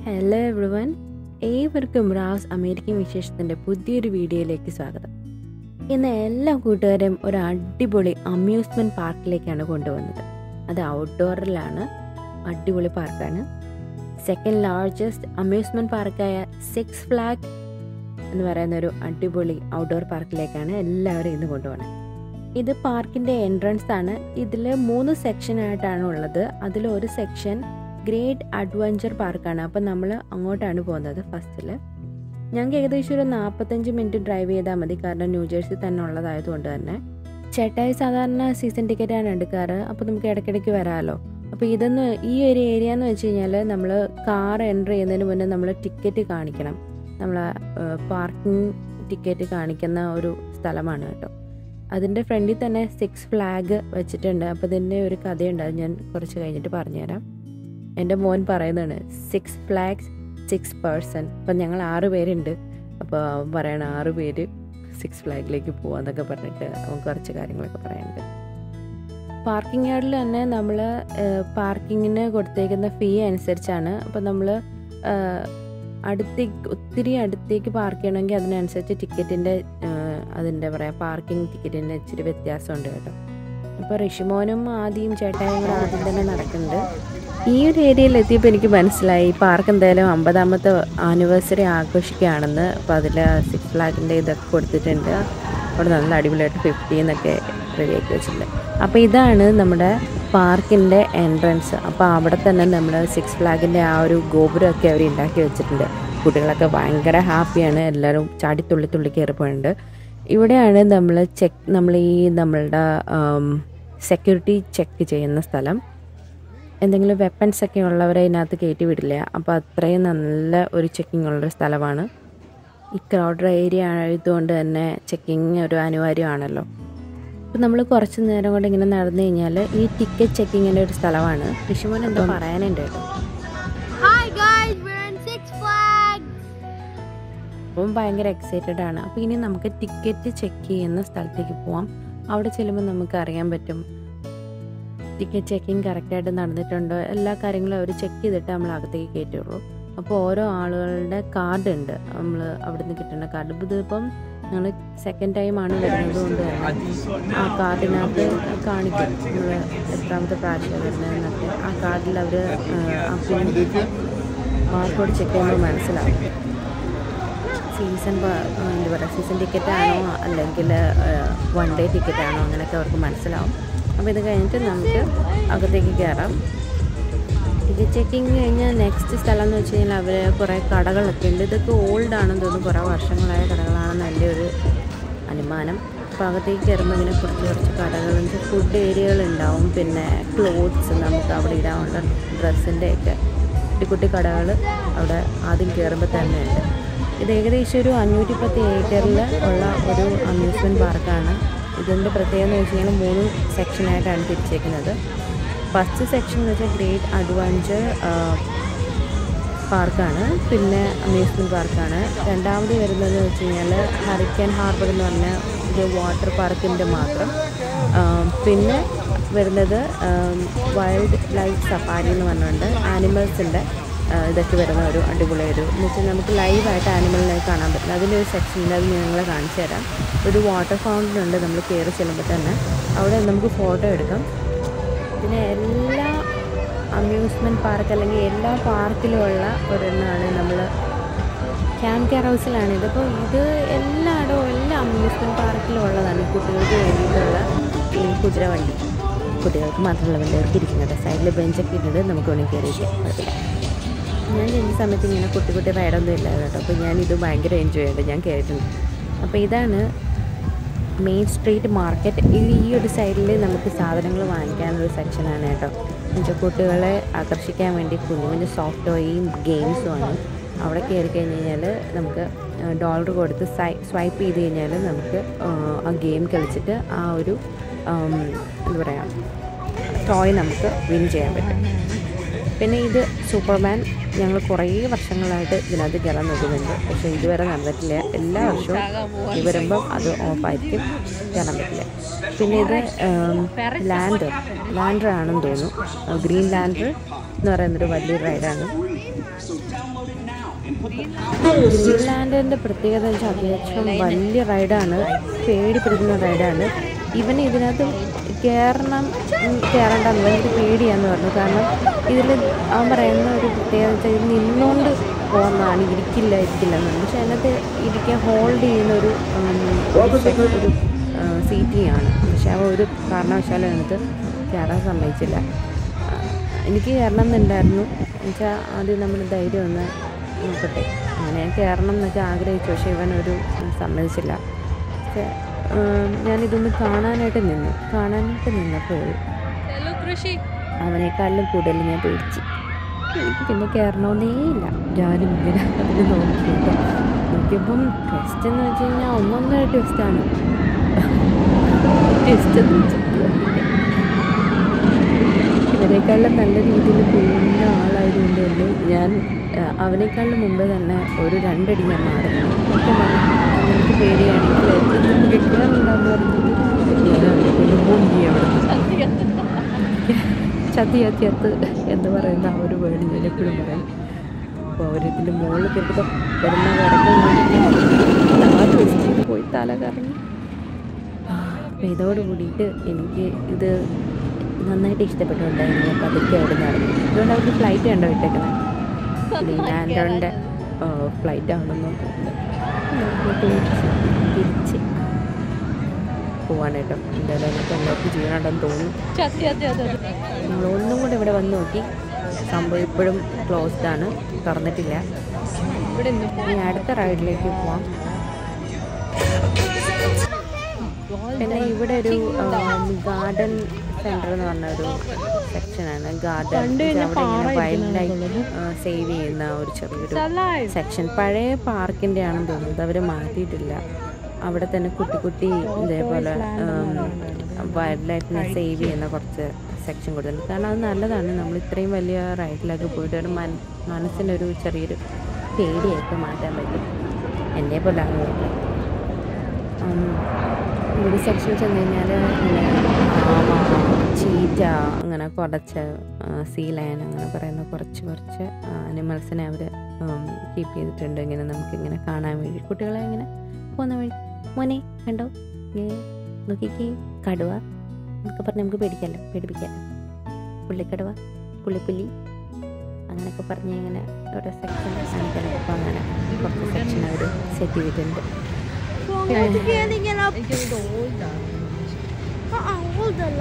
Hello everyone ഏവർക്കും റാസ് American വിശേഷത്തിൻ്റെ പുതിയൊരു വീഡിയോയിലേക്ക് സ്വാഗതം ഇന്ന് എല്ലാ കൂട്ടുകാരെയും ഒരു അടിപൊളി അമ്യൂസ്മെൻറ്റ് പാർക്കിലേക്കാണ് കൊണ്ടുവന്നത് അത് ഔട്ട്ഡോറിലാണ് അടിപൊളി പാർക്കാണ് സെക്കൻഡ് ലാർജസ്റ്റ് അമ്യൂസ്മെൻറ്റ് പാർക്കായ സിക്സ് ഫ്ലാഗ് എന്ന് പറയുന്ന ഒരു അടിപൊളി ഔട്ട്ഡോർ പാർക്കിലേക്കാണ് എല്ലാവരും ഇന്ന് കൊണ്ടുപോകുന്നത് ഇത് പാർക്കിൻ്റെ എൻട്രൻസ് ആണ് ഇതിൽ മൂന്ന് സെക്ഷൻ ആയിട്ടാണ് ഉള്ളത് അതിൽ ഒരു സെക്ഷൻ ഗ്രേറ്റ് അഡ്വഞ്ചർ പാർക്കാണ് അപ്പം നമ്മൾ അങ്ങോട്ടാണ് പോകുന്നത് ഫസ്റ്റിൽ ഞങ്ങൾക്ക് ഏകദേശം ഒരു നാൽപ്പത്തഞ്ച് മിനിറ്റ് ഡ്രൈവ് ചെയ്താൽ മതി കാരണം ന്യൂജേഴ്സി തന്നെ ഉള്ളതായതുകൊണ്ട് തന്നെ ചേട്ടായി സാധാരണ സീസൺ ടിക്കറ്റാണ് എടുക്കാറ് അപ്പോൾ നമുക്ക് ഇടയ്ക്കിടയ്ക്ക് വരാമല്ലോ അപ്പോൾ ഇതെന്ന് ഈ ഒരു ഏരിയ എന്ന് വെച്ച് കഴിഞ്ഞാൽ നമ്മൾ കാർ എൻ്റർ ചെയ്യുന്നതിന് മുന്നേ നമ്മൾ ടിക്കറ്റ് കാണിക്കണം നമ്മൾ പാർക്കിംഗ് ടിക്കറ്റ് കാണിക്കുന്ന ഒരു സ്ഥലമാണ് കേട്ടോ അതിൻ്റെ ഫ്രണ്ടിൽ തന്നെ സിക്സ് ഫ്ലാഗ് വെച്ചിട്ടുണ്ട് അപ്പോൾ ഇതിൻ്റെ ഒരു കഥയുണ്ട് അത് ഞാൻ കുറച്ച് കഴിഞ്ഞിട്ട് പറഞ്ഞുതരാം എൻ്റെ മോൻ പറയുന്നതാണ് സിക്സ് ഫ്ലാഗ്സ് സിക്സ് പേഴ്സൺ അപ്പം ഞങ്ങൾ ആറ് പേരുണ്ട് അപ്പോൾ അവൻ പറയണ ആറ് പേര് സിക്സ് ഫ്ലാഗിലേക്ക് പോവാന്നൊക്കെ പറഞ്ഞിട്ട് അവൻ കുറച്ച് കാര്യങ്ങളൊക്കെ പറയുന്നുണ്ട് പാർക്കിംഗ് യാർഡിൽ തന്നെ നമ്മൾ പാർക്കിങ്ങിന് കൊടുത്തേക്കുന്ന ഫീ അനുസരിച്ചാണ് അപ്പോൾ നമ്മൾ അടുത്തേക്ക് ഒത്തിരി അടുത്തേക്ക് പാർക്ക് ചെയ്യണമെങ്കിൽ അതിനനുസരിച്ച് ടിക്കറ്റിൻ്റെ അതിൻ്റെ പറയാം പാർക്കിംഗ് ടിക്കറ്റിൻ്റെ ഇച്ചിരി വ്യത്യാസമുണ്ട് കേട്ടോ ഇപ്പോൾ ഋഷിമോനും ആദ്യം ചേട്ടായും കൂടെ ആദ്യം തന്നെ നടക്കുന്നുണ്ട് ഈ ഒരു ഏരിയയിൽ എത്തിയപ്പോൾ എനിക്ക് മനസ്സിലായി പാർക്ക് എന്തായാലും അമ്പതാമത്തെ ആനിവേഴ്സറി ആഘോഷിക്കുകയാണെന്ന് അപ്പോൾ അതിൽ സിക്സ് ഫ്ലാഗിൻ്റെ ഇതൊക്കെ കൊടുത്തിട്ടുണ്ട് അവിടെ നല്ല അടിപൊളിയായിട്ട് ഫിഫ്റ്റി എന്നൊക്കെ റെഡിയാക്കി വെച്ചിട്ടുണ്ട് അപ്പോൾ ഇതാണ് നമ്മുടെ പാർക്കിൻ്റെ എൻട്രൻസ് അപ്പോൾ അവിടെ തന്നെ നമ്മൾ സിക്സ് ഫ്ലാഗിൻ്റെ ആ ഒരു ഗോപുരമൊക്കെ അവർ ഉണ്ടാക്കി വെച്ചിട്ടുണ്ട് കുട്ടികളൊക്കെ ഭയങ്കര ഹാപ്പിയാണ് എല്ലാവരും ചാടി തുള്ളി തുള്ളി കയറിപ്പോയിട്ടുണ്ട് ഇവിടെയാണ് നമ്മൾ ചെക്ക് നമ്മൾ ഈ നമ്മളുടെ സെക്യൂരിറ്റി ചെക്ക് ചെയ്യുന്ന സ്ഥലം എന്തെങ്കിലും വെപ്പൺസ് ഒക്കെ ഉള്ളവരെ ഇതിനകത്ത് കയറ്റി വിടില്ല അപ്പോൾ അത്രയും നല്ല ഒരു ചെക്കിംഗ് ഉള്ളൊരു സ്ഥലമാണ് ഈ ക്രൗഡ് ഏരിയ ആയതുകൊണ്ട് തന്നെ ചെക്കിങ് ഒരു അനിവാര്യമാണല്ലോ അപ്പോൾ നമ്മൾ കുറച്ച് നേരം കൊണ്ട് ഇങ്ങനെ നടന്നു കഴിഞ്ഞാൽ ഈ ടിക്കറ്റ് ചെക്കിങ്ങിൻ്റെ ഒരു സ്ഥലമാണ് ഋഷിമോൻ എന്തോ പറയാനുണ്ട് കേട്ടോ Hi guys, we're in Six Flags. അപ്പം ഭയങ്കര എക്സൈറ്റഡ് ആണ് അപ്പോൾ ഇനി നമുക്ക് ടിക്കറ്റ് ചെക്ക് ചെയ്യുന്ന സ്ഥലത്തേക്ക് പോവാം അവിടെ ചെല്ലുമ്പോൾ നമുക്ക് അറിയാൻ പറ്റും ടിക്കറ്റ് ചെക്കിങ് കറക്റ്റായിട്ട് നടന്നിട്ടുണ്ടോ എല്ലാ കാര്യങ്ങളും അവർ ചെക്ക് ചെയ്തിട്ട് നമ്മൾ അകത്തേക്ക് കയറ്റുള്ളൂ അപ്പോൾ ഓരോ ആളുകളുടെ കാർഡ് ഉണ്ട് നമ്മൾ അവിടെ നിന്ന് കിട്ടുന്ന കാർഡ് ഇപ്പോൾ ഇതിപ്പം ഞങ്ങൾ സെക്കൻഡ് ടൈമാണ് വരുന്നത് കൊണ്ട് തന്നെ ആ കാർഡിനകത്ത് കാണിക്കും നമ്മൾ എത്രാമത്തെ പ്രാവശ്യം വരുന്നതെന്നൊക്കെ ആ കാർഡിൽ അവർ ആ പിൻ ബാർകോഡ് ചെക്ക് ചെയ്യുമ്പോൾ മനസ്സിലാവും സീസൺ എന്താ പറയുക സീസൺ ടിക്കറ്റ് ആണോ അല്ലെങ്കിൽ വൺ ഡേ ടിക്കറ്റ് ആണോ അങ്ങനെയൊക്കെ അവർക്ക് മനസ്സിലാവും അപ്പോൾ ഇത് കഴിഞ്ഞിട്ട് നമുക്ക് അകത്തേക്ക് കയറാം ടിക്കറ്റ് ചെക്കിങ് കഴിഞ്ഞാൽ നെക്സ്റ്റ് സ്ഥലം എന്ന് വെച്ച് കഴിഞ്ഞാൽ അവർ കുറേ കടകളൊക്കെ ഉണ്ട് ഇതൊക്കെ ഓൾഡ് ആണെന്ന് തോന്നുന്നു കുറേ വർഷങ്ങളായ കടകളാണെന്ന് എൻ്റെ ഒരു അനുമാനം അപ്പോൾ അകത്തേക്ക് കയറുമ്പോൾ ഇങ്ങനെ കുറച്ച് കുറച്ച് കടകളുണ്ട് ഫുഡ് ഏരിയകളുണ്ടാവും പിന്നെ ക്ലോത്ത്സ് നമുക്ക് അവിടെ ഇടാനുള്ള ഡ്രസ്സിൻ്റെ ഒക്കെ കുട്ടി കുട്ടി കടകൾ അവിടെ ആദ്യം കയറുമ്പോൾ തന്നെ ഉണ്ട് ഇത് ഏകദേശം ഒരു അഞ്ഞൂറ്റി പത്ത് ഏക്കറിൽ ഉള്ള ഒരു അമ്യൂസ്മെൻറ്റ് പാർക്കാണ് ഇതിൻ്റെ പ്രത്യേകത എന്ന് വെച്ച് കഴിഞ്ഞാൽ മൂന്ന് സെക്ഷനായിട്ടാണ് തിരിച്ചേക്കുന്നത് ഫസ്റ്റ് സെക്ഷൻ എന്ന് വെച്ചാൽ ഗ്രേറ്റ് അഡ്വഞ്ചർ പാർക്കാണ് പിന്നെ അമ്യൂസ്മെൻറ്റ് പാർക്കാണ് രണ്ടാമത് വരുന്നത് വെച്ച് കഴിഞ്ഞാൽ ഹറിക്കൻ ഹാർബർ എന്ന് പറഞ്ഞ ഒരു വാട്ടർ പാർക്കിൻ്റെ മാത്രം പിന്നെ വരുന്നത് വൈൽഡ് ലൈഫ് സഫാരി എന്ന് പറഞ്ഞുകൊണ്ട് ആനിമൽസിൻ്റെ ഇതൊക്കെ വരുന്ന ഒരു അടിപൊളി ഒരു എന്ന് വെച്ചാൽ നമുക്ക് ലൈവായിട്ട് ആനിമലിനെ കാണാൻ പറ്റില്ല അതിൻ്റെ ഒരു സെക്ഷനിൽ അത് ഞങ്ങളെ കാണിച്ചു തരാം ഒരു വാട്ടർ ഫൗണ്ടൻ ഉണ്ട് നമ്മൾ കയറി ചെല്ലുമ്പോൾ തന്നെ അവിടെ നമുക്ക് ഫോട്ടോ എടുക്കാം പിന്നെ എല്ലാ അമ്യൂസ്മെൻറ്റ് പാർക്ക് അല്ലെങ്കിൽ എല്ലാ പാർക്കിലുമുള്ള ഒരെണ്ണമാണ് നമ്മൾ ക്യാമ്പ് കെയർ ഹൗസിലാണ് ഇതിപ്പോൾ ഇത് എല്ലായിടവും എല്ലാ അമ്യൂസ്മെൻറ്റ് പാർക്കിലും ഉള്ളതാണ് കുട്ടികൾക്ക് വേണ്ടിയിട്ടുള്ള ഈ കുതിരവണ്ടി കുട്ടികൾക്ക് മാത്രമല്ല വലിയവർക്ക് ഇരിക്കുന്നത് സൈഡിൽ ബെഞ്ചൊക്കെ ഇട്ടിട്ട് നമുക്ക് വേണമെങ്കിൽ കയറിയിരിക്കാം കുഴപ്പമില്ല ഞാൻ ചെന്ന സമയത്ത് ഇങ്ങനെ കുട്ടി കുട്ടി റൈഡൊന്നും ഇല്ല കേട്ടോ അപ്പോൾ ഞാൻ ഇത് ഭയങ്കര എൻജോയ് ചെയ്തിട്ട് ഞാൻ കയറിയിട്ടുണ്ട് അപ്പോൾ ഇതാണ് മെയിൻ സ്ട്രീറ്റ് മാർക്കറ്റ് ഈ ഈ ഒരു സൈഡിൽ നമുക്ക് സാധനങ്ങൾ വാങ്ങിക്കാനൊരു സെക്ഷനാണ് കേട്ടോ എന്നുവെച്ചാൽ കുട്ടികളെ ആകർഷിക്കാൻ വേണ്ടി കുഞ്ഞു കുഞ്ഞു സോഫ്റ്റ് ടോയും ഗെയിംസും ആണ് അവിടെ കയറി കഴിഞ്ഞ് കഴിഞ്ഞാൽ നമുക്ക് ഡോളർ കൊടുത്ത് സൈ സ്വൈപ്പ് ചെയ്ത് കഴിഞ്ഞാൽ നമുക്ക് ആ ഗെയിം കളിച്ചിട്ട് ആ ഒരു എന്താ പറയുക ടോയ് നമുക്ക് വിൻ ചെയ്യാൻ പറ്റും പിന്നെ ഇത് സൂപ്പർമാൻ ഞങ്ങൾ കുറേ വർഷങ്ങളായിട്ട് ഇതിനകത്ത് കയറാൻ നോക്കുന്നുണ്ട് പക്ഷേ ഇതുവരെ നടന്നിട്ടില്ല എല്ലാ വർഷവും ഇത് വരുമ്പം അത് ഓഫായിരിക്കും കയറാൻ പറ്റില്ല പിന്നെ ഇത് ലാൻഡർ ലാൻഡർ ആണെന്ന് തോന്നുന്നു ഗ്രീൻ ലാൻഡർ എന്ന് പറയുന്നൊരു വലിയൊരു റൈഡാണ് ഗ്രീൻലാൻഡിൻ്റെ പ്രത്യേകത എന്ന് വെച്ചാൽ അത്യാവശ്യം വലിയ റൈഡാണ് പേടി പിടിക്കുന്ന റൈഡാണ് ഇവൻ ഇതിനകത്ത് കയറണം ഉം, കയറണ്ടെന്ന് എനിക്ക് പേടിയാന്ന് പറഞ്ഞു കാരണം ഇതിൽ അവൻ പറയുന്ന ഒരു പ്രത്യേകത വെച്ചാൽ ഇത് നിന്നുകൊണ്ട് പോകുന്നതാണ് ഇരിക്കില്ല ഇരിക്കില്ല എന്നാണ് പക്ഷെ അതിനകത്ത് ഇരിക്കാൻ ഹോൾഡ് ചെയ്യുന്ന ഒരു ഉം, ഒരു സെ- ഒരു സീറ്റിംഗ് ആണ് പക്ഷെ അവ ഒരു കാരണവശാലും അതിനകത്ത് കയറാൻ സമ്മതിച്ചില്ല ആ, എനിക്ക് കയറണം എന്നുണ്ടായിരുന്നു എന്നുവെച്ചാൽ ആദ്യം നമ്മൾ ധൈര്യം ഒന്ന് നോക്കട്ടെ അങ്ങനെ ഞാൻ കയറണം എന്നൊക്കെ ആഗ്രഹിച്ചു പക്ഷേ ഇവനൊരു സമ്മതിച്ചില്ല പക്ഷേ ഞാനിതൊന്ന് കാണാനായിട്ട് നിന്നു കാണാനായിട്ട് നിന്നപ്പോൾ ഹലോ കൃഷി അവനേക്കാളിലും കൂടുതൽ ഞാൻ പേടിച്ച് എനിക്ക് പിന്നെ കയറണമെന്നേ ഇല്ല ഞാനും ഇങ്ങനെ അതിൽ നോക്കി കേട്ടോ നോക്കിയപ്പം ടെസ്റ്റ് എന്ന് വെച്ച് കഴിഞ്ഞാൽ ഒന്നൊന്നര ടെസ്റ്റാണ് ടെസ്റ്റ് എന്ന് വെച്ചാൽ ഇവരെക്കാളും നല്ല രീതിയിൽ പോകുന്ന ആളായതുകൊണ്ട് തന്നെ ഞാൻ ആ, അവനേക്കാളും മുമ്പ് തന്നെ ഒരു രണ്ടടി ഞാൻ മാറി സത്യം പറഞ്ഞാൽ എനിക്ക് പേടിയാണെങ്കിൽ നമുക്ക് കയറുണ്ടാന്ന് പറഞ്ഞിട്ട് ഞാൻ അവനെ മുങ്ങി അവിടെ ചത്തി ചത്തി അത്ത് എന്ന് പറയുന്ന ആ ഒരു വേർഡ് ഞാൻ എപ്പോഴും പറയും അപ്പോൾ അവരിതിൻ്റെ മുകളിൽ കയറിയപ്പോൾ വരുന്ന കിടക്കുന്ന ട്വിസ്റ്റ് ചെയ്ത് പോയി തല കറങ്ങി അപ്പോൾ ഇതോട് കൂടിയിട്ട് എനിക്ക് ഇത് നന്നായിട്ട് ഇഷ്ടപ്പെട്ടുണ്ടായിരുന്നു ഞാൻ പതുക്കെ അവിടെ നിന്ന് ഇറങ്ങി അതുകൊണ്ട് അവർക്ക് ഫ്ലൈറ്റ് കണ്ടോ ഇട്ടേക്കുന്നത് ലാൻഡറിൻ്റെ ഫ്ലൈറ്റ് ആണെന്നും തിരിച്ച് പോവാണ് കേട്ടോ എന്തായാലും അതിനകത്ത് എല്ലാവർക്കും ജീവനുണ്ടെന്ന് തോന്നുന്നു ചത്തി ചത്തി ചത്തി നമ്മൾ ഒന്നും കൂടെ ഇവിടെ വന്ന് നോക്കി സംഭവം ഇപ്പോഴും ക്ലോസ്ഡ് ആണ് തുറന്നിട്ടില്ല ഇവിടെ നിന്ന് ഇനി അടുത്ത റൈഡിലേക്ക് പോവാം പിന്നെ ഇവിടെ ഒരു ഗാർഡൻ സെന്റർ എന്ന് പറഞ്ഞ ഒരു സെക്ഷനാണ് ഗാർഡൻ അവിടെ ഇങ്ങനെ വൈൽഡ് ലൈഫ് സേവ് ചെയ്യുന്ന ഒരു ചെറിയൊരു alive. സെക്ഷൻ പഴയ പാർക്കിൻ്റെ ആണെന്ന് തോന്നുന്നത് അവർ മാറ്റിയിട്ടില്ല അവിടെ തന്നെ കുട്ടി കുട്ടി ഇതേപോലെ വൈൽഡ് ലൈഫിനെ സേവ് ചെയ്യുന്ന കുറച്ച് സെക്ഷൻ കൊടുത്തിട്ടുണ്ട് കാരണം അത് നല്ലതാണ് നമ്മൾ ഇത്രയും വലിയ റൈഡിലൊക്കെ പോയിട്ട് ഒരു മൻ മനസ്സിനൊരു ചെറിയൊരു പേടിയൊക്കെ മാറ്റാൻ പറ്റും എന്നെ പോലെ ആളുകൾക്ക് ഇവിടെ സെക്ഷൻ ചെന്ന് കഴിഞ്ഞാൽ ഇങ്ങനെ ആമ ചീറ്റ അങ്ങനെ കുറച്ച് സീ ലയൻ അങ്ങനെ പറയുന്ന കുറച്ച് കുറച്ച് അനിമൽസിനെ അവർ കീപ്പ് ചെയ്തിട്ടുണ്ട് ഇങ്ങനെ നമുക്കിങ്ങനെ കാണാൻ വേണ്ടി കുട്ടികളെ ഇങ്ങനെ പോകുന്ന വഴി മോനെ കണ്ടോ ഏ നോക്കിക്കേ കടുവ എന്നൊക്കെ പറഞ്ഞ് നമുക്ക് പേടിക്കാമല്ലോ പേടിപ്പിക്കാമല്ലോ പുള്ളിക്കടുവ പുള്ളിപ്പുലി അങ്ങനെയൊക്കെ പറഞ്ഞ് ഇങ്ങനെ ഓരോ സെക്ഷൻ കാണിക്കണം അപ്പോൾ അങ്ങനെ കുറച്ച് സെക്ഷൻ അവർ സെറ്റ് ചെയ്തിട്ടുണ്ട് Getting up. എനിക്കത് ഓൾഡാണ് Uh-uh, hold on.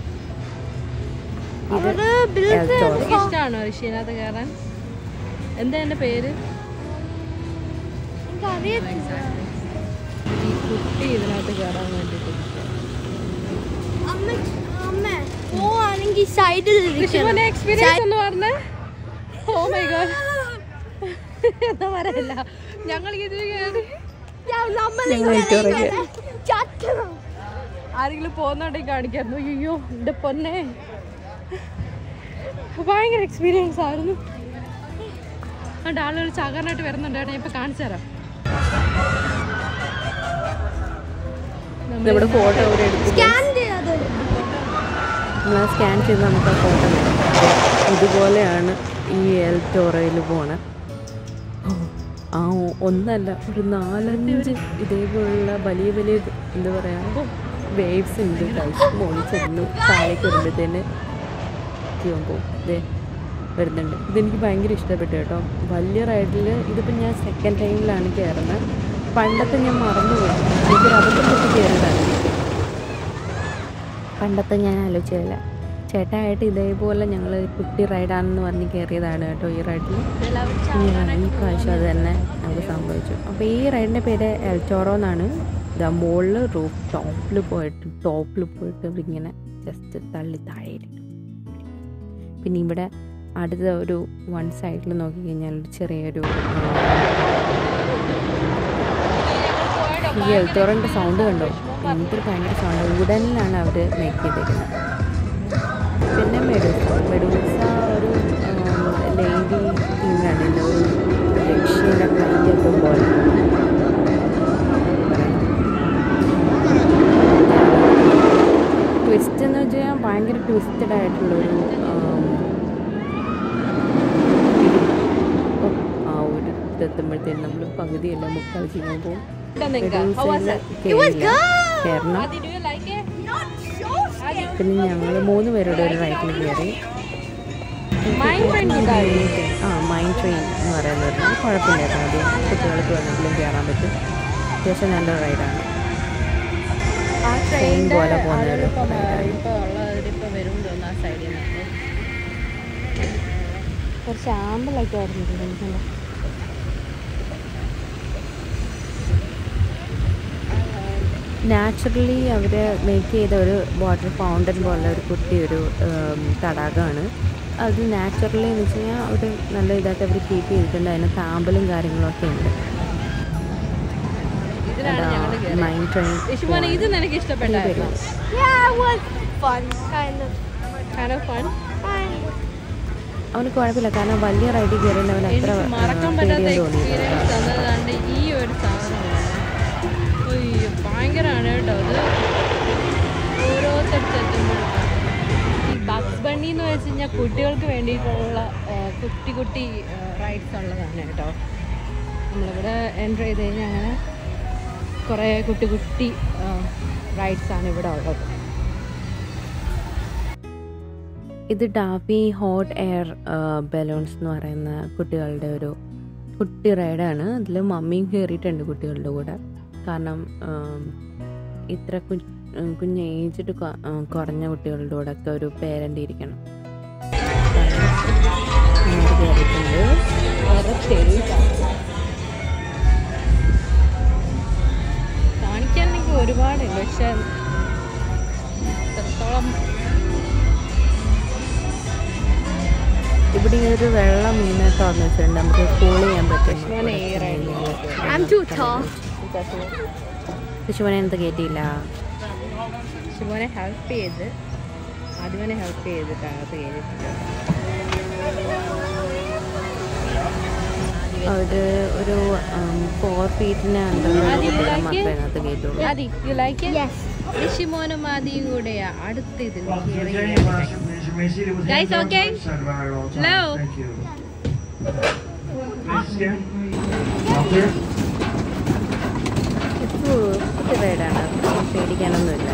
ഇത് അവര് build എൽറ്റോർ എനിക്ക് ഇഷ്ടമാണോ ഋഷിനകത്ത് കയറാൻ എന്താ എൻ്റെ പേര് എനിക്ക് അറിയത്തില്ല. ഈ കുട്ടി ഇതിനകത്ത് കയറാൻ വേണ്ടിയിട്ട് അമ്മ അമ്മ പോവാണെങ്കിൽ സൈഡിൽ ഋഷിമോന്റെ എക്സ്പീരിയൻസ് എന്ന് പറഞ്ഞേ ഓ മൈ ഗോഡ് എന്താ പറയല്ല ഞങ്ങൾ ഇത് കയറി ഞങ്ങൾ എൽറ്റോറൊക്കെ ആരെങ്കിലും പോകുന്നുണ്ടെങ്കിൽ കാണിക്കായിരുന്നു അയ്യോ എൻ്റെ പൊന്നെ ഭയങ്കര എക്സ്പീരിയൻസ് ആയിരുന്നു അതുകൊണ്ട് ആളുകൾ ചാകാനായിട്ട് വരുന്നുണ്ട് കേട്ടോ ഞാൻ ഇപ്പൊ കാണിച്ചു തരാം നമ്മുടെ ഫോട്ടോ ഇവിടെ എടുത്ത് നമ്മൾ സ്കാൻ ചെയ്ത് നമുക്ക് ആ ഫോട്ടോ ഇതുപോലെയാണ് ഈ എൽറ്റോറയിൽ പോണ ആ ഒ- ഒന്നല്ല ഒരു നാലഞ്ച് ഇതേപോലുള്ള വലിയ വലിയ ഇത് എന്താ പറയുക വേവ്സ് ഉണ്ട് കഴിച്ച് മുകളിൽ ചെന്നു താഴേക്ക് വരുമ്പോഴത്തേന് ജീവൻ പോകും ഇതേ വരുന്നുണ്ട് ഇതെനിക്ക് ഭയങ്കര ഇഷ്ടപ്പെട്ടു കേട്ടോ വലിയ റൈഡിൽ ഇതിപ്പോൾ ഞാൻ സെക്കൻഡ് ടൈമിലാണ് കയറുന്നത് പണ്ടത്തെ ഞാൻ മറന്നുപോയി എനിക്കൊരു അബദ്ധം പറ്റി കയറിയതാണ് പണ്ടത്തെ ഞാൻ ആലോചിച്ചില്ല ചേട്ടായിട്ട് ഇതേപോലെ ഞങ്ങൾ കുട്ടി റൈഡാണെന്ന് പറഞ്ഞ് കയറിയതാണ് കേട്ടോ ഈ റൈഡിൽ ഈ പ്രാവശ്യം അത് തന്നെ നമുക്ക് സംഭവിച്ചു അപ്പോൾ ഈ റൈഡിൻ്റെ പേര് എൽറ്റോറോ എന്നാണ് ഇതാ മുകളിൽ റൂഫ് ടോപ്പിൽ പോയിട്ട് ടോപ്പിൽ പോയിട്ട് ഇങ്ങനെ ജസ്റ്റ് തള്ളി താഴെയിലിട്ടു പിന്നെ ഇവിടെ അടുത്ത ഒരു വൺ സൈഡിൽ നോക്കിക്കഴിഞ്ഞാൽ ഒരു ചെറിയൊരു ആ, ഈ എൽത്തോറിൻ്റെ സൗണ്ട് കണ്ടോ എന്തൊരു ഭയങ്കര സൗണ്ട് ഉടനിലാണ് അവർ മേക്ക് ചെയ്തേക്കുന്നത് പിന്നെ മെഡൂസ മെഡൂസ ഒരു ലേഡി ടീമിലാണ് ഇതിൻ്റെ ഒരു രക്ഷയുടെ കയ്യൊക്കെ പോലെ ട്വിസ്റ്റ് എന്ന് വെച്ച് കഴിഞ്ഞാൽ ഭയങ്കര ട്വിസ്റ്റഡ് ആയിട്ടുള്ളൊരു ആം, ഇത്. ഓ, ആ ഒരു അടുത്ത് എത്തുമ്പോഴത്തേനും നമ്മൾ പകുതിയെല്ലാം മുക്കാൽ ചെയ്യാൻ പോകും How was it? കയറണം Adi, do you like it? പിന്നെ ഞങ്ങൾ മൂന്ന് പേരുടെ ഒരു റൈഡിൽ കയറി Mind train ഉണ്ടായിരുന്നു. ആ മൈൻഡ് ട്രെയിൻ എന്ന് പറയുന്നത് കുഴപ്പമില്ലായിരുന്നു അത് കുട്ടികൾക്ക് വേണമെങ്കിലും കയറാൻ പറ്റും അത്യാവശ്യം നല്ല റൈഡാണ് ആ ട്രെയിനിന്റെ പോലെ പോകുന്ന ഒരു ഇപ്പൊ ഇപ്പൊ ഉള്ളവരിപ്പോ വരും തോന്നുന്നു ആ സൈഡിൽ നിന്ന് കുറച്ച് ആമ്പലൊക്കെ ആയിരുന്നു നാച്ചുറലി അവർ മേക്ക് ചെയ്ത ഒരു വാട്ടർ ഫൗണ്ടൻ പോലെ ഒരു കുട്ടി ഒരു ഉം, തടാകമാണ് അത് നാച്ചുറലി എന്ന് വെച്ച് കഴിഞ്ഞാൽ ഒരു നല്ല ഇതായിട്ട് അവർ കീപ്പ് ചെയ്തിട്ടുണ്ട് അതിന് താമ്പലും കാര്യങ്ങളൊക്കെ ഉണ്ട് ഇതിലാണ് ഞങ്ങൾ മൈൻഡ് ട്രെയിൻ യശുമോനെ ഇത് നിനക്ക് ഇഷ്ടപ്പെട്ടായിരുന്നു Yeah, it was fun, kind of. kind of fun Fun. അവന് കുഴപ്പമില്ല കാരണം വലിയ റൈഡിൽ കയറിയിട്ട് അവൻ അത്ര എനിക്ക് മറക്കാൻ പറ്റാത്ത പേടിയും തോന്നിയില്ല എക്സ്പീരിയൻസ് തന്നതാണ്ട് ഈ ഒരു സാധനമാണ് അയ്യോ ഭയങ്കരമാണ് കേട്ടോ അത് ഓരോ സ്ഥലത്തെത്തുമ്പോഴും ഈ ബക്സ് ബണ്ണി എന്ന് വെച്ച് കഴിഞ്ഞാൽ കുട്ടികൾക്ക് വേണ്ടിയിട്ടുള്ള ആ, കുട്ടി കുട്ടി റൈഡ്സ് ഉള്ളതാണ് കേട്ടോ നമ്മളിവിടെ എൻ്റർ ചെയ്ത് കഴിഞ്ഞാൽ അങ്ങനെ കുറേ കുട്ടി കുട്ടി റൈഡ്സ് ആണ് ഇവിടെ ഉള്ളത് ഇത് ഡാഫി ഹോട്ട് എയർ ബലൂൺസ് എന്ന് പറയുന്ന കുട്ടികളുടെ ഒരു കുട്ടി റൈഡാണ് അതിൽ മമ്മിയും കയറിയിട്ടുണ്ട് കുട്ടികളുടെ കൂടെ കാരണം ആം, ഇത്ര കു കുഞ്ഞ് ഏജ്ഡ് കുറഞ്ഞ കുട്ടികളുടെ കൂടെ ഒക്കെ ഒരു പേരൻ്റ് ഇരിക്കണം അങ്ങോട്ട് കയറിയിട്ടുണ്ട് വളരെ തെളിവാണ് കാണിക്കാൻ എനിക്ക് ഒരുപാടുണ്ട് പക്ഷെ എത്രത്തോളം ഇവിടെ ഈ ഒരു വെള്ള മീനെ തുറന്നു വെച്ചിട്ടുണ്ട് നമുക്ക് കൂൾ ചെയ്യാൻ പറ്റും മോനെ ഈ റൈഡിൽ I'm too tall. ശിശുവനെ എന്ത് കയറ്റിയില്ല ശിവനെ ഹെൽപ്പ് ചെയ്ത് ആദ്യമനെ ഹെൽപ്പ് ചെയ്തിട്ട് അകത്ത് കയറിയിട്ടുണ്ട് ഒരു ഒരു ഫോർ ഫീറ്റിന് അണ്ടറുള്ള കുട്ടികളെ മാത്രമേ അതിനകത്ത് കയറ്റുള്ളൂ ആദി യു ലൈക്ക് Yes. ഋഷിമോനും ആദിയും കൂടെയാ അടുത്ത ഇതിൽ കയറി Thank you very much. You may see it with Guys, hands on okay? the side of our all time. Hello? Thank you. Nice again. All clear? കുട്ടി റൈഡാണ് പേടിക്കാനൊന്നുമില്ല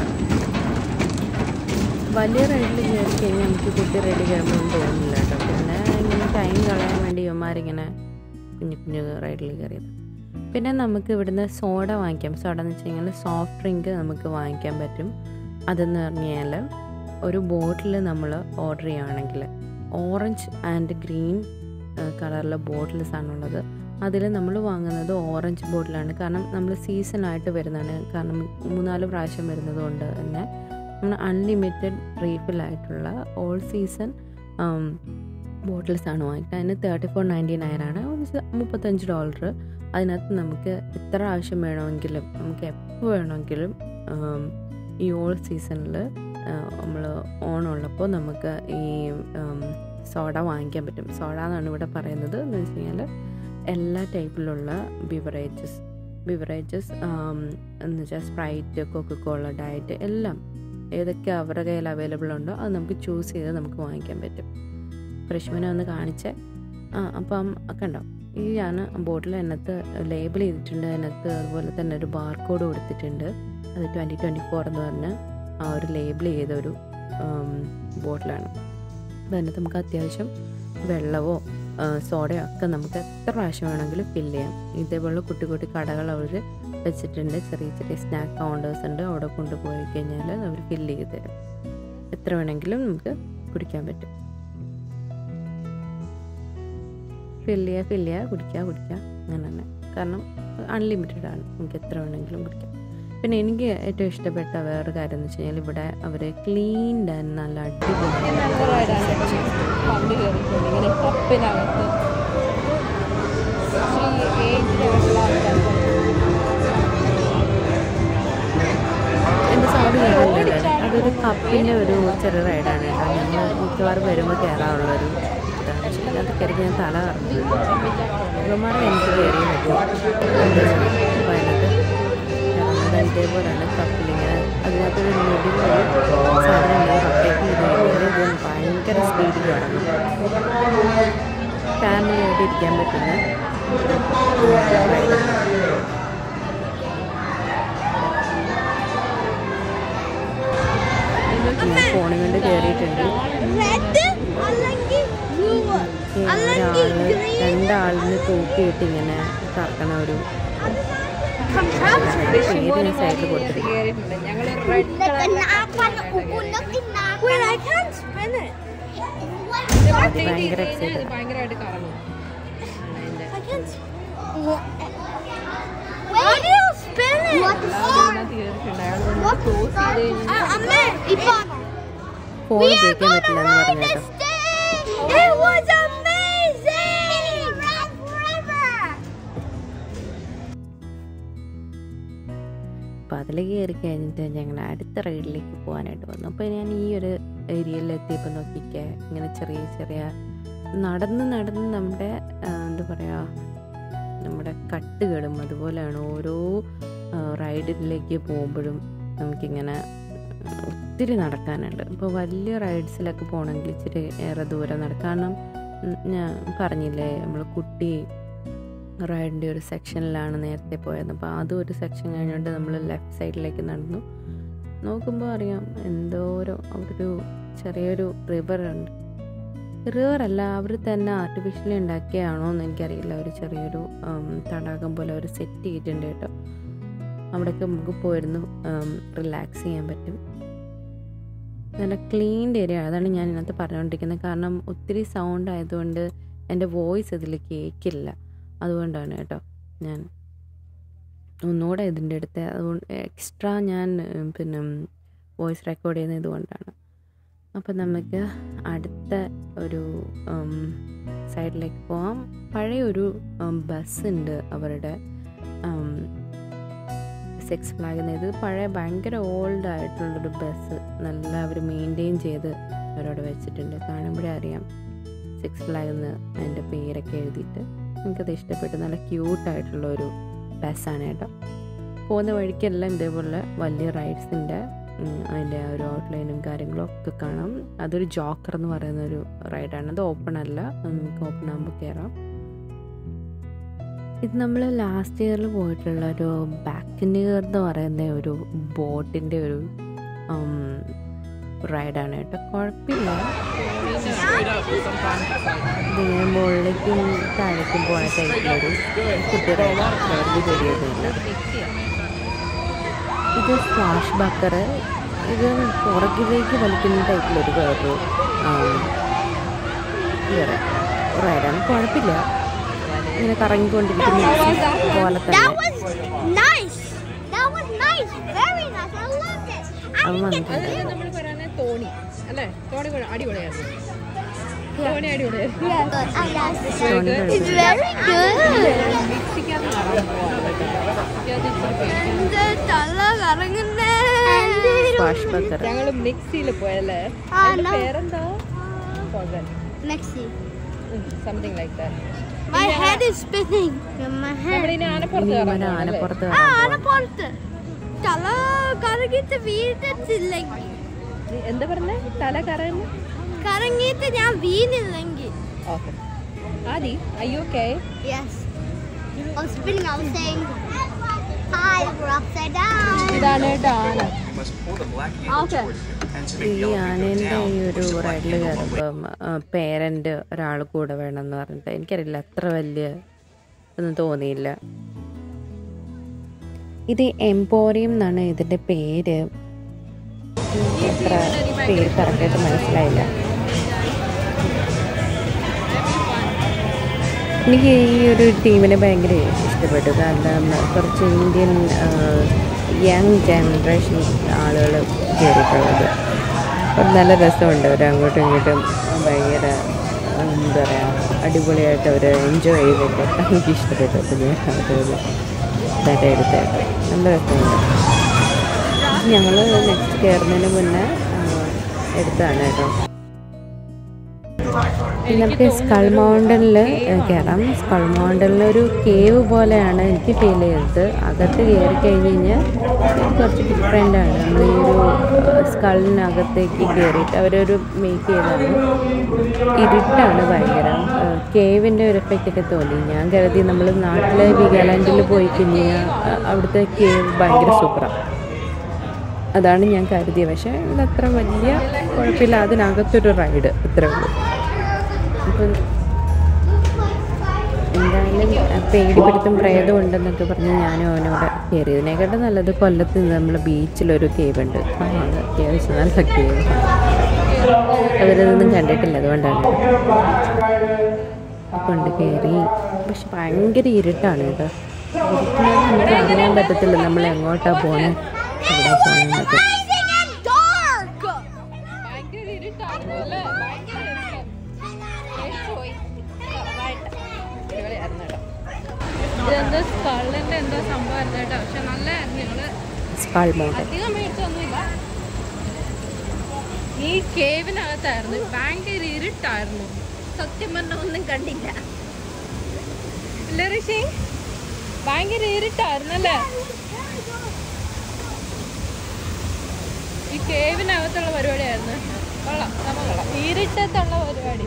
വലിയ റൈഡിൽ കയറി കഴിഞ്ഞാൽ നമുക്ക് കുട്ടി റൈഡിൽ കയറുമ്പോൾ തോന്നില്ല കേട്ടോ പിന്നെ ഇങ്ങനെ ടൈം കളയാൻ വേണ്ടി ഇവന്മാരിങ്ങനെ കുഞ്ഞു കുഞ്ഞു റൈഡിൽ കയറിയത് പിന്നെ നമുക്ക് ഇവിടുന്ന് സോഡ വാങ്ങിക്കാം സോഡ എന്ന് വെച്ച് കഴിഞ്ഞാൽ സോഫ്റ്റ് ഡ്രിങ്ക് നമുക്ക് വാങ്ങിക്കാൻ പറ്റും അതെന്ന് പറഞ്ഞു കഴിഞ്ഞാൽ ഒരു ബോട്ടിൽ നമ്മൾ ഓർഡർ ചെയ്യുകയാണെങ്കിൽ ഓറഞ്ച് ആൻഡ് ഗ്രീൻ കളറിലെ ബോട്ടിൽസ് ആണുള്ളത് അതിൽ നമ്മൾ വാങ്ങുന്നത് ഓറഞ്ച് ബോട്ടിലാണ് കാരണം നമ്മൾ സീസണായിട്ട് വരുന്നതാണ് കാരണം മൂന്നാല് പ്രാവശ്യം വരുന്നത് കൊണ്ട് തന്നെ നമ്മൾ അൺലിമിറ്റഡ് റീഫിലായിട്ടുള്ള ഓൾ സീസൺ ബോട്ടിൽസ് ആണ് വാങ്ങിക്കുന്നത് അതിന് തേർട്ടി ഫോർ നയൻറ്റി നയൻ ആണ് ഒരു മുപ്പത്തഞ്ച് ഡോളർ അതിനകത്ത് നമുക്ക് എത്ര ആവശ്യം വേണമെങ്കിലും നമുക്ക് എപ്പോൾ വേണമെങ്കിലും ഉം, ഈ ഓൾ സീസണിൽ നമ്മൾ ഓണമുള്ളപ്പോൾ നമുക്ക് ഈ സോഡ വാങ്ങിക്കാൻ പറ്റും സോഡ എന്നാണ് ഇവിടെ പറയുന്നത് എന്ന് വെച്ച് കഴിഞ്ഞാൽ എല്ലാ ടൈപ്പിലുള്ള ബിവറേജസ് ബിവറേജസ് എന്ന് വെച്ചാൽ സ്പ്രൈറ്റ് കൊക്കക്കോള ഡയറ്റ് എല്ലാം ഏതൊക്കെ അവരുടെ കയ്യിൽ അവൈലബിൾ ഉണ്ടോ അത് നമുക്ക് ചൂസ് ചെയ്ത് നമുക്ക് വാങ്ങിക്കാൻ പറ്റും ഫ്രഷ്മനെ ഒന്ന് കാണിച്ചേ ആ അപ്പം കണ്ടോ ഈ ആണ് ബോട്ടിൽ അതിനകത്ത് ലേബിൾ ചെയ്തിട്ടുണ്ട് അതിനകത്ത് അതുപോലെ തന്നെ ഒരു ബാർ കോഡ് കൊടുത്തിട്ടുണ്ട് അത് ട്വൻറ്റി ട്വൻറ്റി ഫോർ എന്ന് പറഞ്ഞ് ആ ഒരു ലേബിൾ ചെയ്ത ഒരു ബോട്ടിലാണ് അപ്പം അതിനകത്ത് നമുക്ക് അത്യാവശ്യം വെള്ളമോ ആ, സോഡയോ ഒക്കെ നമുക്ക് എത്ര പ്രാവശ്യം വേണമെങ്കിലും ഫില്ല് ചെയ്യാം ഇതേപോലെ കുട്ടി കുട്ടി കടകൾ അവർ വെച്ചിട്ടുണ്ട് ചെറിയ ചെറിയ സ്നാക്ക് കൗണ്ടേഴ്സ് ഉണ്ട് അവിടെ കൊണ്ടുപോയി കഴിഞ്ഞാൽ അവർ ഫില്ല് ചെയ്ത് തരും എത്ര വേണമെങ്കിലും നമുക്ക് കുടിക്കാൻ പറ്റും ഫില്ല് ചെയ്യുക ഫില്ല് ചെയ്യുക കുടിക്കുക കുടിക്കുക അങ്ങനെ തന്നെ കാരണം അൺലിമിറ്റഡ് ആണ് നമുക്ക് എത്ര വേണമെങ്കിലും കുടിക്കാം പിന്നെ എനിക്ക് ഏറ്റവും ഇഷ്ടപ്പെട്ട വേറൊരു കാര്യം എന്ന് വെച്ച് കഴിഞ്ഞാൽ ഇവിടെ അവർ ക്ലീൻഡ് ആൻഡ് നല്ല അടിപൊളി പണ്ട് കയറിയിട്ടുണ്ട് ഇങ്ങനെ കപ്പിനകത്ത് ഇച്ചിരി ഏജിലുള്ള ആൾക്കാർക്ക് എൻ്റെ സൗണ്ട് കേൾക്കുന്നില്ല അതൊരു കപ്പിൻ്റെ ഒരു ചെറിയ റൈഡാണ് കേട്ടോ ഞങ്ങൾ മിക്കവാറും വരുമ്പോൾ കയറാറുള്ള ഒരു ഇതാണ് പക്ഷേ അതിനകത്ത് കയറി ഞാൻ തല കറങ്ങും ഇവന്മാരെ എനിക്ക് കയറി പറ്റും അപ്പോൾ അതിനകത്ത് കറങ്ങുന്നത് ഇതേപോലെയാണ് കപ്പിലിങ്ങനെ അതിനകത്തൊരു മിഡിലൊരു സാധനം ഉണ്ട് റൊട്ടേറ്റ് ചെയ്ത് കഴിഞ്ഞാൽ ഇത് ഭയങ്കര സ്പീഡിൽ കടന്നു ഫാമിലി ആയിട്ട് ഇരിക്കാൻ പറ്റുന്ന ഞാൻ ഫോണിൽ കൊണ്ട് കയറിയിട്ടുണ്ട് റെഡ് അല്ലെങ്കിൽ ബ്ലൂ അല്ലെങ്കിൽ ഒരാള് ഗ്രീൻ രണ്ടാളിന് തൂക്കിയിട്ട് ഇങ്ങനെ കറക്കണ ഒരു പേര് ഞാൻ സൈഡിൽ കൊടുത്തിരിക്കും കേറിയിട്ടുണ്ട് ഞങ്ങൾ red colour Wait, I can't spin it. ഭയങ്കര excited. ഭയങ്കരമായിട്ട് കറങ്ങും I can't. How do you spin it? What the തീർച്ചയുണ്ട് അയാൾ വന്ന് ക്ലോസ് ചെയ്ത് കഴിഞ്ഞാൽ അമ്മേ ഇപ്പൊ ഫോൺ ഉപയോഗിക്കാൻ പറ്റില്ല എന്ന് പറഞ്ഞു കേട്ടോ It was amazing! forever! അപ്പോൾ അതിൽ കയറി കഴിഞ്ഞിട്ട് ഞങ്ങൾ അടുത്ത റൈഡിലേക്ക് പോകാനായിട്ട് വന്നു അപ്പോൾ ഞാൻ ഈ ഒരു ഏരിയയിൽ എത്തിയപ്പോൾ നോക്കിക്കേ ഇങ്ങനെ ചെറിയ ചെറിയ നടന്ന് നടന്ന് നമ്മുടെ ആ, എന്താ പറയുക നമ്മുടെ കട്ടുകളും അതുപോലെയാണ് ഓരോ റൈഡിലേക്ക് പോകുമ്പോഴും നമുക്കിങ്ങനെ ഒത്തിരി നടക്കാനുണ്ട് ഇപ്പോൾ വലിയ റൈഡ്സിലൊക്കെ പോകണമെങ്കിൽ ഇച്ചിരി ഏറെ ദൂരം നടക്കാം കാരണം ഉം, ഞാൻ പറഞ്ഞില്ലേ നമ്മൾ കുട്ടി റൈഡിൻ്റെ ഒരു സെക്ഷനിലാണ് നേരത്തെ പോയത് അപ്പോൾ അതും ഒരു സെക്ഷൻ കഴിഞ്ഞിട്ട് നമ്മൾ ലെഫ്റ്റ് സൈഡിലേക്ക് നടന്നു നോക്കുമ്പോൾ അറിയാം എന്തോരം അവിടെ ഒരു ചെറിയൊരു റിവർ ഉണ്ട് റിവർ അല്ല അവർ തന്നെ ആർട്ടിഫിഷ്യലി ഉണ്ടാക്കിയാണോ എന്ന് എനിക്കറിയില്ല ഒരു ചെറിയൊരു ഉം, തടാകം പോലെ അവർ സെറ്റ് ചെയ്തിട്ടുണ്ട് കേട്ടോ അവിടെയൊക്കെ നമുക്ക് പോയിരുന്നു റിലാക്സ് ചെയ്യാൻ പറ്റും നല്ല ക്ലീൻഡ് ഏരിയ അതാണ് ഞാൻ ഇതിനകത്ത് പറഞ്ഞുകൊണ്ടിരിക്കുന്നത് കാരണം ഒത്തിരി സൗണ്ട് ആയതുകൊണ്ട് എൻ്റെ വോയിസ് ഇതിൽ കേൾക്കില്ല അതുകൊണ്ടാണ് കേട്ടോ ഞാൻ ഒന്നുകൂടെ ഇതിൻ്റെ അടുത്ത് അതുകൊണ്ട് എക്സ്ട്രാ ഞാൻ ഉം, പിന്നെ വോയിസ് റെക്കോർഡ് ചെയ്യുന്നത് ഇതുകൊണ്ടാണ് അപ്പം നമുക്ക് അടുത്ത ഒരു സൈഡിലേക്ക് പോവാം പഴയ ഒരു ബസ് ഉണ്ട് അവരുടെ സിക്സ് ഫ്ലാഗിൽ ഇത് പഴയ ഭയങ്കര ഓൾഡ് ആയിട്ടുള്ളൊരു ബസ് നല്ല അവർ മെയിൻറ്റെയിൻ ചെയ്ത് അവരവിടെ വെച്ചിട്ടുണ്ട് കാണുമ്പോഴേ അറിയാം സിക്സ് ഫ്ലാഗ് എന്ന് അതിൻ്റെ പേരൊക്കെ എഴുതിയിട്ട് എനിക്കത് ഇഷ്ടപ്പെട്ടു നല്ല ക്യൂട്ടായിട്ടുള്ള ഒരു ബസ്സാണ് കേട്ടോ പോകുന്ന വഴിക്കെല്ലാം ഇതേപോലെ വലിയ റൈഡ്സിൻ്റെ അതിൻ്റെ ആ ഒരു ഔട്ട്ലൈനും കാര്യങ്ങളും ഒക്കെ കാണാം അതൊരു ജോക്കർ എന്ന് പറയുന്ന ഒരു റൈഡാണ് അത് ഓപ്പൺ അല്ല അത് നമുക്ക് ഓപ്പൺ ആകുമ്പോൾ കയറാം ഇത് നമ്മൾ ലാസ്റ്റ് ഇയറിൽ പോയിട്ടുള്ള ഒരു ബാക്കിനിയർ എന്ന് പറയുന്ന ഒരു ബോട്ടിൻ്റെ ഒരു റൈഡാണ് കേട്ടോ കുഴപ്പമില്ല ഇതിങ്ങനെ മുകളിലേക്കും താഴേക്കും പോണ ടൈപ്പിലൊരു കുട്ടി റൈഡ് വലിയ പേടിയൊന്നുമില്ല ഇത് സ്ക്വാഷ് ബക്കർ ഇത് പുറകിലേക്ക് വലിക്കുന്ന ടൈപ്പിലൊരു വേറൊരു റൈഡാണ് കുഴപ്പമില്ല ഇങ്ങനെ കറങ്ങിക്കൊണ്ടിരിക്കുന്ന പോലെ That തന്നെ was nice. That was nice. Very nice. I loved it. അവൻ വന്നിട്ടുണ്ട് അത് നമ്മൾ പറയുന്നത് തോണി അല്ലേ തോണി കൊ- അടിപൊളിയായിരുന്നു തോണി അടിപൊളിയായിരുന്നു Yeah. Good. I guess. തോണി It's കളിച്ചു. very good. മിക്സിക്കകത്ത് കറങ്ങാൻ പോവാം മിക്സിക്കകത്ത് ഇച്ചിരി പേടിക്കാൻ എന്റെ തല കറങ്ങുന്നേ സ്ക്വാഷ് ബക്കർ ഞങ്ങൾ മിക്സിയിൽ പോയല്ലേ ആ, അതിന്റെ no. പേരെന്താ Mexi. Something like that My head is spinning. My head. നമ്മളിനി ആനപ്പുറത്ത് കയറാൻ ഇവൻ പോവാണ് അല്ലേ? ആനപ്പുറത്ത് ആ കയറാൻ ആന പോവാണ്. പുറത്ത് തല കറങ്ങിയിട്ട് വീണിട്ടില്ലെങ്കിൽ നീ എന്താ പറഞ്ഞേ തല കറങ്ങി കറങ്ങിയിട്ട് ഞാൻ വീണില്ലെങ്കിൽ ഓക്കെ ആദി അയ്യോ okay Yes. I was spinning. I was saying, hi, we're upside down. ഇതാണ് കേട്ടോ ആന Okay. ഈ ആനേൻ്റെ ഈ ഒരു റൈഡിൽ കയറുമ്പം പേരൻ്റ് ഒരാൾ കൂടെ വേണമെന്ന് പറഞ്ഞിട്ട് എനിക്കറിയില്ല അത്ര വലിയ ഒന്നും തോന്നിയില്ല ഇത് എംപോറിയം എന്നാണ് ഇതിൻ്റെ പേര് എനിക്ക് അത്ര പേര് കറക്റ്റായിട്ട് മനസ്സിലായില്ല എനിക്ക് ഈ ഒരു ടീമിനെ ഭയങ്കര ഇഷ്ടപ്പെട്ടു കാരണം കുറച്ച് ഇന്ത്യൻ യങ് ജനറേഷൻ ആളുകൾ കയറിയിട്ടുള്ളത് അപ്പം നല്ല രസമുണ്ട് അവർ അങ്ങോട്ടും ഇങ്ങോട്ടും ഭയങ്കര എന്താ പറയുക അടിപൊളിയായിട്ട് അവർ എൻജോയ് ചെയ്തിട്ട് എനിക്ക് ഇഷ്ടപ്പെട്ടു അപ്പം ഞാൻ അതൊരു ഇതായിട്ട് എടുത്തായിട്ട് നല്ല രസമുണ്ട് ഞങ്ങൾ നെക്സ്റ്റ് കയറുന്നതിന് മുന്നേ ആ, എടുത്തതാണ് കേട്ടോ നമുക്ക് സ്കൾ മൗണ്ടനിൽ കയറാം സ്കൾ മൗണ്ടനിൽ ഒരു കേവ് പോലെയാണ് എനിക്ക് ഫീൽ ചെയ്തത് അകത്ത് കയറി കഴിഞ്ഞ് കഴിഞ്ഞാൽ കുറച്ച് ഡിഫറെൻ്റ് ആണ് നമ്മൾ ഈ ഒരു സ്കളിനകത്തേക്ക് കയറിയിട്ട് അവരൊരു മേക്ക് ചെയ്താണ് ഇരുട്ടാണ് ഭയങ്കര കേവിൻ്റെ ഒരു എഫക്റ്റ് ഒക്കെ തോന്നി ഞാൻ കരുതി നമ്മൾ നാട്ടിലെ വിഗാലാൻഡിൽ പോയി കഴിഞ്ഞാൽ അവിടുത്തെ കേവ് ഭയങ്കര സൂപ്പറാണ് അതാണ് ഞാൻ കരുതിയത് പക്ഷേ ഇതത്ര വലിയ കുഴപ്പമില്ല അതിനകത്തൊരു റൈഡ് ഇത്രേ ഉള്ളൂ അപ്പം എന്തായാലും അഹ് പേടിപ്പെടുത്തും പ്രേതം ഉണ്ടെന്നൊക്കെ പറഞ്ഞ് ഞാനും അവനോട് കയറി ഇതിനെക്കാട്ടും നല്ലത് കൊല്ലത്ത് നിന്ന് നമ്മൾ ബീച്ചിലൊരു കേവ് ഉണ്ട് ആ, അത് അത്യാവശ്യം നല്ല കേവ് അവരതൊന്നും കണ്ടിട്ടില്ല അതുകൊണ്ടാണ് കൊണ്ട് കയറി പക്ഷെ ഭയങ്കര ഇരുട്ടാണ് കേട്ടോ ഇരുട്ടിനകത്ത് നമുക്ക് അറിയാൻ പറ്റത്തില്ല നമ്മൾ എങ്ങോട്ടാണ് പോണേ എവിടെ പോകണമെന്നൊക്കെ ഭയങ്കര ഇരുട്ടായിരുന്നു അല്ലേ ഭയങ്കര ഇരുട്ട്. പേടിച്ചുപോയി. ചെറുതായിട്ട്. അടിപൊളിയായിരുന്നു കേട്ടോ. ഇതെന്തോ സ്കള്ളിന്റെ എന്തോ സംഭവമായിരുന്നു കേട്ടോ പക്ഷെ നല്ലതായിരുന്നു ഞങ്ങള് സ്കാൾ മൗണ്ടൻ അധികം മേടിച്ചൊന്നുമില്ല ഈ കേവിനകത്തായിരുന്നു ഭയങ്കര ഇരുട്ടായിരുന്നു സത്യം പറഞ്ഞ ഒന്നും കണ്ടില്ല ഇല്ല ഋഷി ഭയങ്കര ഇരുട്ടായിരുന്നു അല്ലേ ഈ കേവിനകത്തുള്ള പരിപാടിയായിരുന്നു കൊള്ളാം സംഭവം കൊള്ളാം ഇരുട്ടത്തുള്ള പരിപാടി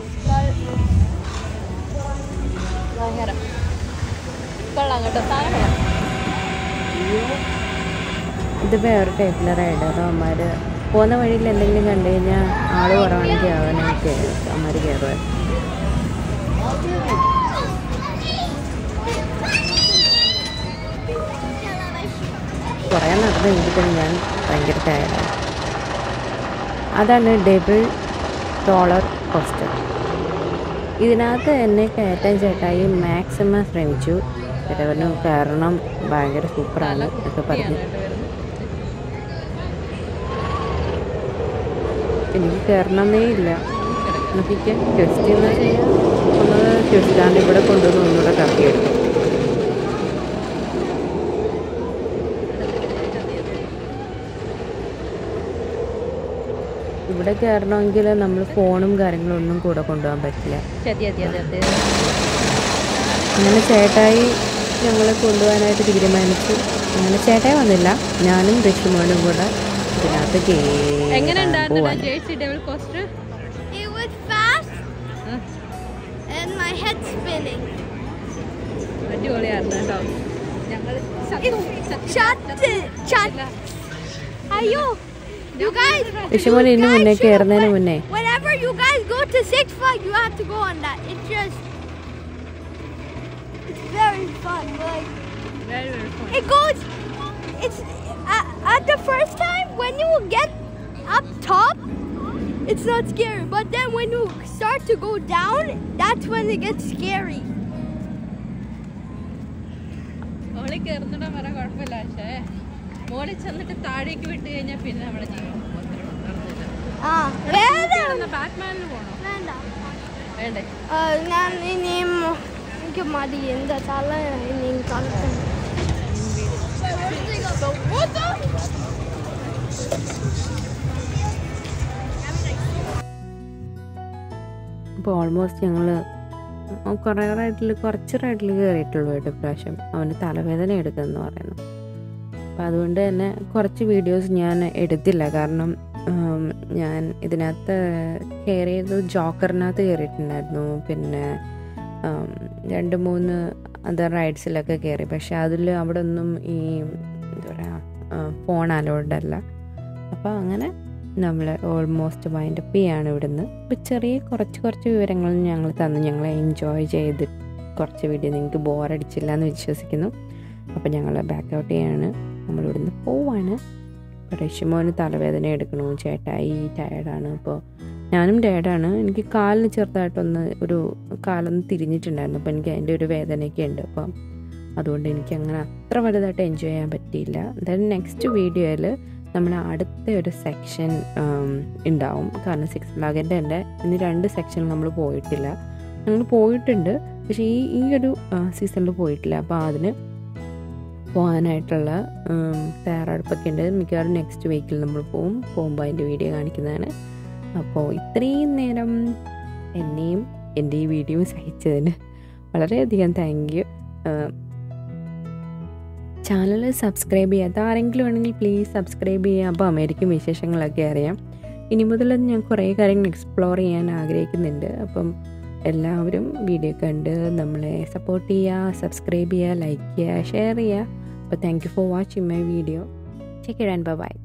ഭയങ്കര കൊള്ളാം കേട്ടോ സാധനം കൊള്ളാം ഇത് വേറെ ടൈപ്പിലെ റൈഡർ അവന്മാർ പോകുന്ന വഴിയിൽ എന്തെങ്കിലും കണ്ടു കഴിഞ്ഞാൽ ആള് കുറവാണെങ്കിൽ അവനെ കയറും അവന്മാർ കയറുമായിരുന്നു കുറേ നടന്ന് കഴിഞ്ഞിട്ട് ഞാൻ ഭയങ്കര ടയർഡായി അതാണ് ഡബിൾ ഡോളർ കോസ്റ്റർ ഇതിനകത്ത് എന്നെ കയറ്റാൻ ചേട്ടായി മാക്സിമം ശ്രമിച്ചു ചിലവന് കയറണം ഭയങ്കര സൂപ്പറാണ് എന്നൊക്കെ പറഞ്ഞു എനിക്ക് കയറണമെന്നേ ഇല്ല നോക്കിക്കാൻ ട്വിസ്റ്റ് എന്ന് ചെയ്യാം ഒന്ന് ട്വിസ്റ്റാണ്ട് ഇവിടെ കൊണ്ടുവന്ന് ഒന്നുകൂടെ കറക്കിയെടുക്കും ഇവിടെ കയറണമെങ്കിൽ നമ്മൾ ഫോണും കാര്യങ്ങളും ഒന്നും കൂടെ കൊണ്ടുപോകാൻ പറ്റില്ല അതെ അതെ അതെ അതെ അങ്ങനെ ചേട്ടായി ഞങ്ങളെ കൊണ്ടുപോകാനായിട്ട് തീരുമാനിച്ചു അങ്ങനെ ചേട്ടായി വന്നില്ല ഞാനും ഋഷിമോനും കൂടെ ഇതിനകത്ത് എങ്ങനെ കേറാൻ ഉണ്ടായിരുന്നു പോവാണ് Jersey double coaster It was fast and my head spinning. അടിപൊളിയായിരുന്നു കേട്ടോ ഞങ്ങൾ Shut it! Shut Ayo! You guys, ഋഷിമോൻ ഇതിന് മുന്നേ കയറുന്നതിന് മുന്നേ whenever you guys go to Six Flags, you have to go on that. It's just, it's very fun. Like it goes, it's at, at the first time when you get up top, it's not scary. But then when you start to go down, that's when it gets scary. മോളിൽ കയറുന്നിടം വരെ കുഴപ്പമില്ല പക്ഷേ മോളിൽ ചെന്നിട്ട് താഴേക്ക് വിട്ട് കഴിഞ്ഞാൽ പിന്നെ നമ്മുടെ ജീവൻ Ah, വേറെ ബാറ്റ്മാനിൽ പോകണോ വേണ്ട വേണ്ടേ ഞാൻ ഇനിയും എനിക്ക് മടി എന്താ തല ഇനിയും കളിക്കണം അപ്പോൾ ഓൾമോസ്റ്റ് ഞങ്ങൾ കുറേ റൈഡിൽ കുറച്ച് റൈഡിൽ കയറിയിട്ടുള്ളൂ കേട്ടോ ഇപ്രാവശ്യം അവന് തലവേദന എടുക്കുമെന്ന് പറയുന്നു അപ്പോൾ അതുകൊണ്ട് തന്നെ കുറച്ച് വീഡിയോസ് ഞാൻ എടുത്തില്ല കാരണം ഉം, ഞാൻ ഇതിനകത്ത് കയറിയത് ജോക്കറിനകത്ത് കയറിയിട്ടുണ്ടായിരുന്നു പിന്നെ ഉം, രണ്ട് മൂന്ന് അതർ റൈഡ്സിലൊക്കെ കയറി പക്ഷെ അതിൽ അവിടെ ഒന്നും ഈ എന്താ പറയുക ഫോൺ അലോഡ് അല്ല അപ്പോൾ അങ്ങനെ നമ്മൾ ഓൾമോസ്റ്റ് വൈൻഡപ്പ് ചെയ്യാണ് ഇവിടുന്ന് അപ്പോൾ ചെറിയ കുറച്ച് കുറച്ച് വിവരങ്ങൾ ഞങ്ങൾ തന്നു ഞങ്ങൾ എൻജോയ് ചെയ്ത് കുറച്ച് വീഡിയോ നിങ്ങൾക്ക് ബോറടിച്ചില്ല എന്ന് വിശ്വസിക്കുന്നു അപ്പോൾ ഞങ്ങൾ ബാക്ക് ഔട്ട് ചെയ്യാണ് നമ്മളിവിടുന്ന് പോവാണ് ഇപ്പോൾ റഷ്യമോന് തലവേദന എടുക്കണു ചേട്ടായി ടയർഡാണ് അപ്പോൾ ഞാനും ടയർഡാണ് എനിക്ക് കാലിന് ചെറുതായിട്ടൊന്ന് ഒരു കാലൊന്ന് തിരിഞ്ഞിട്ടുണ്ടായിരുന്നു അപ്പോൾ എനിക്ക് അതിൻ്റെ ഒരു വേദനയൊക്കെ ഉണ്ട് അപ്പം അതുകൊണ്ട് എനിക്ക് അങ്ങനെ അത്ര വലുതായിട്ട് എൻജോയ് ചെയ്യാൻ പറ്റിയില്ല എന്തായാലും നെക്സ്റ്റ് വീഡിയോയിൽ നമ്മൾ അടുത്ത ഒരു സെക്ഷൻ ഉണ്ടാവും കാരണം സിക്സ് ഫ്ലാഗിൻ്റെ തന്നെ ഇനി രണ്ട് സെക്ഷൻ നമ്മൾ പോയിട്ടില്ല ഞങ്ങൾ പോയിട്ടുണ്ട് പക്ഷേ ഈ ഈ ഒരു സീസണിൽ പോയിട്ടില്ല അപ്പോൾ അതിന് പോകാനായിട്ടുള്ള ഉം, തയ്യാറെടുപ്പൊക്കെ ഉണ്ട് മിക്കവാറും നെക്സ്റ്റ് വീക്കിൽ നമ്മൾ പോവും പോകുമ്പോൾ അതിൻ്റെ വീഡിയോ കാണിക്കുന്നതാണ് അപ്പോൾ ഇത്രയും നേരം എന്നെയും എൻ്റെ ഈ വീഡിയോ സഹിച്ചതിന് വളരെയധികം താങ്ക് യു ചാനൽ സബ്സ്ക്രൈബ് ചെയ്യാത്ത ആരെങ്കിലും ആണെങ്കിൽ പ്ലീസ് സബ്സ്ക്രൈബ് ചെയ്യുക അപ്പോൾ അമേരിക്കൻ വിശേഷങ്ങളൊക്കെ അറിയാം ഇനി മുതൽ ഞാൻ കുറേ കാര്യങ്ങൾ എക്സ്പ്ലോർ ചെയ്യാൻ ആഗ്രഹിക്കുന്നുണ്ട് അപ്പം എല്ലാവരും വീഡിയോ കണ്ട് നമ്മളെ സപ്പോർട്ട് ചെയ്യുക സബ്സ്ക്രൈബ് ചെയ്യുക ലൈക്ക് ചെയ്യുക ഷെയർ ചെയ്യുക അപ്പോൾ thank you for watching my video check ഇടാൻ ബൈ